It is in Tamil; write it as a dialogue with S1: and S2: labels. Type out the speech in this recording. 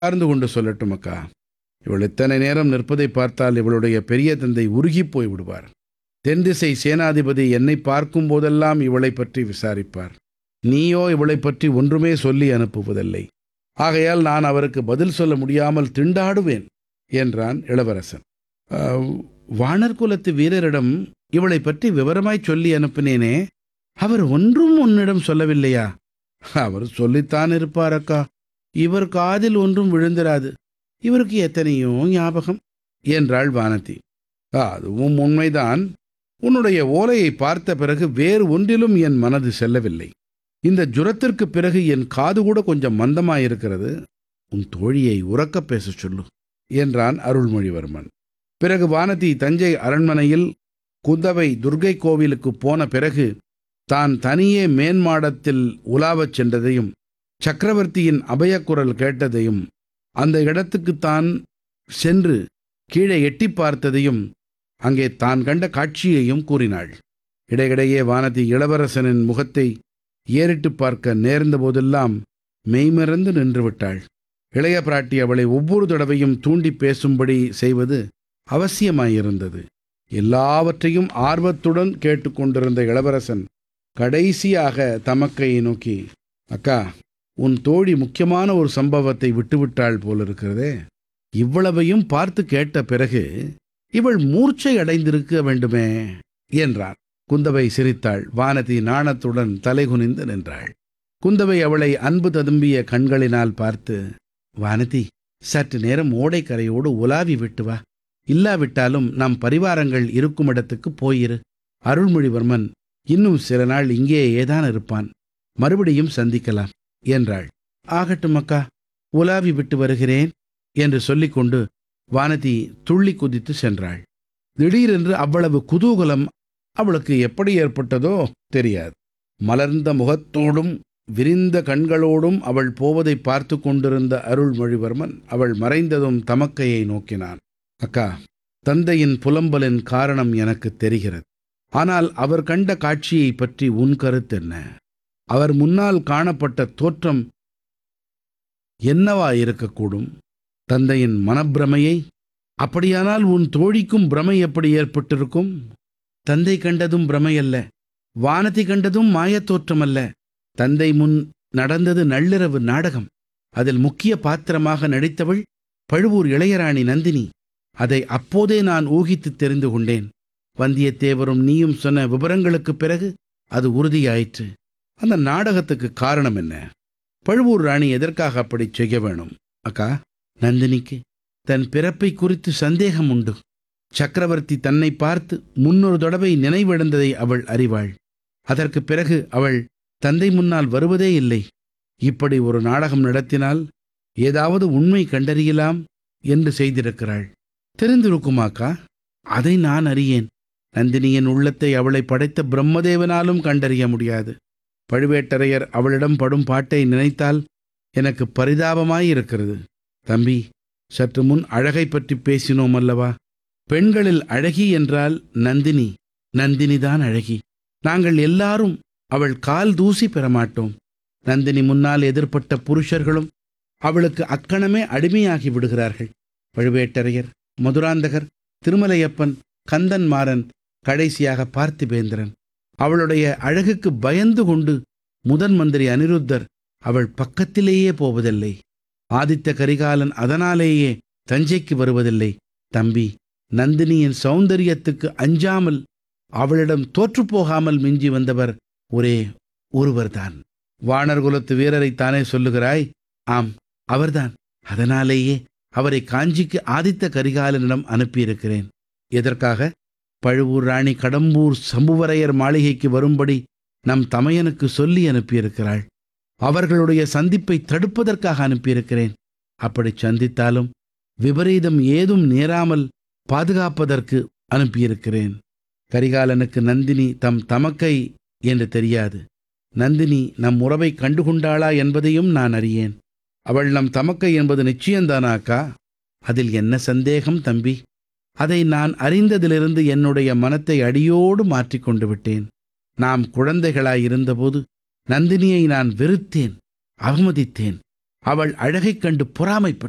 S1: உட்கார்ந்து கொண்டு சொல்லட்டும் அக்கா இவள் இத்தனை நேரம் நிற்பதை பார்த்தால் இவளுடைய பெரிய தந்தை உருகிப் போய் விடுவார் தென்திசை சேனாதிபதி என்னை பார்க்கும் போதெல்லாம் இவளை பற்றி விசாரிப்பார் நீயோ இவளை பற்றி ஒன்றுமே சொல்லி அனுப்புவதில்லை ஆகையால் நான் அவருக்கு பதில் சொல்ல முடியாமல் திண்டாடுவேன் என்றான் இளவரசன் "அஹ், வாணர் குலத்து வீரரிடம் இவளை பற்றி விவரமாய் சொல்லி அனுப்பினேனே அவர் ஒன்றும் உன்னிடம் சொல்லவில்லையா அவர் சொல்லித்தான் இருப்பார் அக்கா இவர் காதில் ஒன்றும் விழுந்திராது இவருக்கு எத்தனையோ ஞாபகம் என்றாள் வானதி அதுவும் உண்மைதான் உன்னுடைய ஓலையை பார்த்த பிறகு வேறு ஒன்றிலும் என் மனது செல்லவில்லை இந்த ஜுரத்திற்கு பிறகு என் காது கூட கொஞ்சம் மந்தமாயிருக்கிறது உன் தோழியை உறக்கப் பேசச் சொல்லு என்றான் அருள்மொழிவர்மன் பிறகு வானதி தஞ்சை அரண்மனையில் குந்தவை துர்க்கை கோவிலுக்கு போன பிறகு தான் தனியே மேன்மாடத்தில் உலாவச் சென்றதையும் சக்கரவர்த்தியின் அபயக்குரல் கேட்டதையும் அந்த இடத்துக்கு தான் சென்று கீழே எட்டி பார்த்ததையும் அங்கே தான் கண்ட காட்சியையும் கூறினாள் இடையிடையே வானதி இளவரசனின் முகத்தை ஏறிட்டு பார்க்க நேர்ந்த போதெல்லாம் மெய்மறந்து நின்று விட்டாள் இளைய பிராட்டி அவளை ஒவ்வொரு தடவையும் தூண்டி பேசும்படி செய்வது அவசியமாயிருந்தது எல்லாவற்றையும் ஆர்வத்துடன் கேட்டுக்கொண்டிருந்த இளவரசன் கடைசியாக தமக்கையை நோக்கி அக்கா உன் தோழி முக்கியமான ஒரு சம்பவத்தை விட்டுவிட்டாள் போலிருக்கிறதே இவ்வளவையும் பார்த்து கேட்ட பிறகு இவள் மூர்ச்சை அடைந்திருக்க வேண்டுமே என்றார் குந்தவை சிரித்தாள் வானதி நாணத்துடன் தலைகுனிந்து நின்றாள் குந்தவை அவளை அன்பு ததும்பிய கண்களினால் பார்த்து வானதி சற்று நேரம் ஓடைக்கரையோடு உலாவி விட்டு வா இல்லாவிட்டாலும் நம் பரிவாரங்கள் இருக்கும் இடத்துக்கு போயிரு அருள்மொழிவர்மன் இன்னும் சில நாள் இங்கே ஏதான் இருப்பான் மறுபடியும் சந்திக்கலாம் என்றாள் ஆகட்டும் அக்கா உலாவி விட்டு வருகிறேன் என்று சொல்லிக்கொண்டு வானதி துள்ளி குதித்து சென்றாள் திடீரென்று அவ்வளவு குதூகலம் அவளுக்கு எப்படி ஏற்பட்டதோ தெரியாது மலர்ந்த முகத்தோடும் விரிந்த கண்களோடும் அவள் போவதை பார்த்து கொண்டிருந்த அருள்மொழிவர்மன் அவள் மறைந்ததும் தமக்கையை நோக்கினான் அக்கா தந்தையின் புலம்பலின் காரணம் எனக்கு தெரிகிறது ஆனால் அவர் கண்ட காட்சியை பற்றி உன் கருத்தென்ன அவர் முன்னால் காணப்பட்ட தோற்றம் என்னவா இருக்கக்கூடும் தந்தையின் மனப்பிரமையை அப்படியானால் உன் தோழிக்கும் பிரமை எப்படி ஏற்பட்டிருக்கும் தந்தை கண்டதும் பிரமை அல்ல வானதி கண்டதும் மாயத் தோற்றமல்ல தந்தை முன் நடந்தது நள்ளிரவு நாடகம் அதில் முக்கிய பாத்திரமாக நடித்தவள் பழுவூர் இளையராணி நந்தினி அதை அப்போதே நான் ஊகித்து தெரிந்து கொண்டேன் வந்தியத்தேவரும் நீயும் சொன்ன விவரங்களுக்குப் பிறகு அது உறுதியாயிற்று அந்த நாடகத்துக்கு காரணம் என்ன பழுவூர் ராணி எதற்காக அப்படி செய்ய வேணும் அக்கா நந்தினிக்கு தன் பிறப்பை குறித்து சந்தேகம் உண்டு சக்கரவர்த்தி தன்னை பார்த்து முன்னொரு தடவை நினைவிழந்ததை அவள் அறிவாள் அதற்குப் பிறகு அவள் தந்தை முன்னால் வருவதே இல்லை இப்படி ஒரு நாடகம் நடத்தினால் ஏதாவது உண்மை கண்டறியலாம் என்று செய்திருக்கிறாள் தெரிந்திருக்குமாக்கா அதை நான் அறியேன் நந்தினியின் உள்ளத்தை அவளை படைத்த பிரம்மதேவனாலும் கண்டறிய முடியாது பழுவேட்டரையர் அவளிடம் படும் பாட்டை நினைத்தால் எனக்கு பரிதாபமாயிருக்கிறது தம்பி சற்று முன் அழகை பற்றி பேசினோம் அல்லவா பெண்களில் அழகி என்றால் நந்தினி நந்தினிதான் அழகி நாங்கள் எல்லாரும் அவள் கால் தூசி பெறமாட்டோம் நந்தினி முன்னால் எதிர்ப்பட்ட புருஷர்களும் அவளுக்கு அக்கணமே அடிமையாகி விடுகிறார்கள் பழுவேட்டரையர் மதுராந்தகர் திருமலையப்பன் கந்தன் மாறன் கடைசியாக பார்த்திபேந்திரன் அவளுடைய அழகுக்கு பயந்து கொண்டு முதன் மந்திரி அனிருத்தர் அவள் பக்கத்திலேயே போவதில்லை ஆதித்த கரிகாலன் அதனாலேயே தஞ்சைக்கு வருவதில்லை தம்பி நந்தினியின் சௌந்தரியத்துக்கு அஞ்சாமல் அவளிடம் தோற்றுப்போகாமல் மிஞ்சி வந்தவர் ஒரே ஒருவர்தான் வானர் குலத்து வீரரைத்தானே சொல்லுகிறாய் ஆம் அவர்தான் அதனாலேயே அவரை காஞ்சிக்கு ஆதித்த கரிகாலனிடம் அனுப்பியிருக்கிறேன் எதற்காக பழுவூர் ராணி கடம்பூர் சம்புவரையர் மாளிகைக்கு வரும்படி நம் தமையனுக்கு சொல்லி அனுப்பியிருக்கிறாள் அவர்களுடைய சந்திப்பை தடுப்பதற்காக அனுப்பியிருக்கிறேன் அப்படி சந்தித்தாலும் விபரீதம் ஏதும் நேராமல் பாதுகாப்பதற்கு அனுப்பியிருக்கிறேன் கரிகாலனுக்கு நந்தினி தம் தமக்கை என்று தெரியாது நந்தினி நம் உறவை கண்டுகொண்டாளா என்பதையும் நான் அறியேன் அவள் நம் தமக்கை என்பது நிச்சயம்தானா அக்கா அதில் என்ன சந்தேகம் தம்பி அதை நான் அறிந்ததிலிருந்து என்னுடைய மனத்தை அடியோடு மாற்றிக்கொண்டு விட்டேன் நாம் குழந்தைகளாயிருந்தபோது நந்தினியை நான் வெறுத்தேன் அவமதித்தேன் அவள் அழகைக் கண்டு பொறாமைப்பட்டேன்